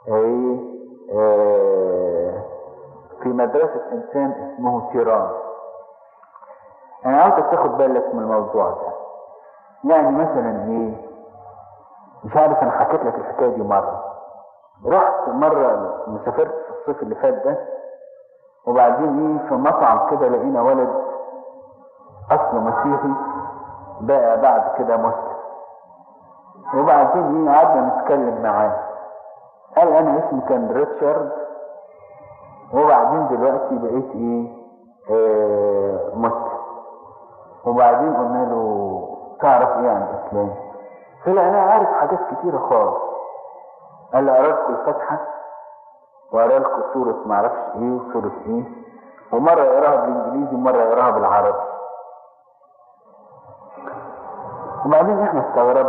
ايه آه، في مدرسة انسان اسمه تيران انا عاوزك تاخد بالك من الموضوع ده يعني مثلا ايه مش عارف انا حكيت لك الحكايه دي مره رحت مره لما سافرت في الصيف اللي فات ده وبعدين ايه في مطعم كده لقينا ولد اصله مسيحي بقى بعد كده مسلم وبعدين ايه قعدنا نتكلم معاه قال انا اسمي كان ريتشارد وبعدين دلوقتي بقيت ايه آه مسلم وبعدين قلنا له تعرف ايه عن الاسلام طلع انا عارف حاجات كتيرة خالص قال لي اقرا لكم الفاتحة واقرا لكم سورة معرفش ايه وسورة ايه ومرة يقراها بالانجليزي ومرة يقراها بالعربي وبعدين احنا استغربنا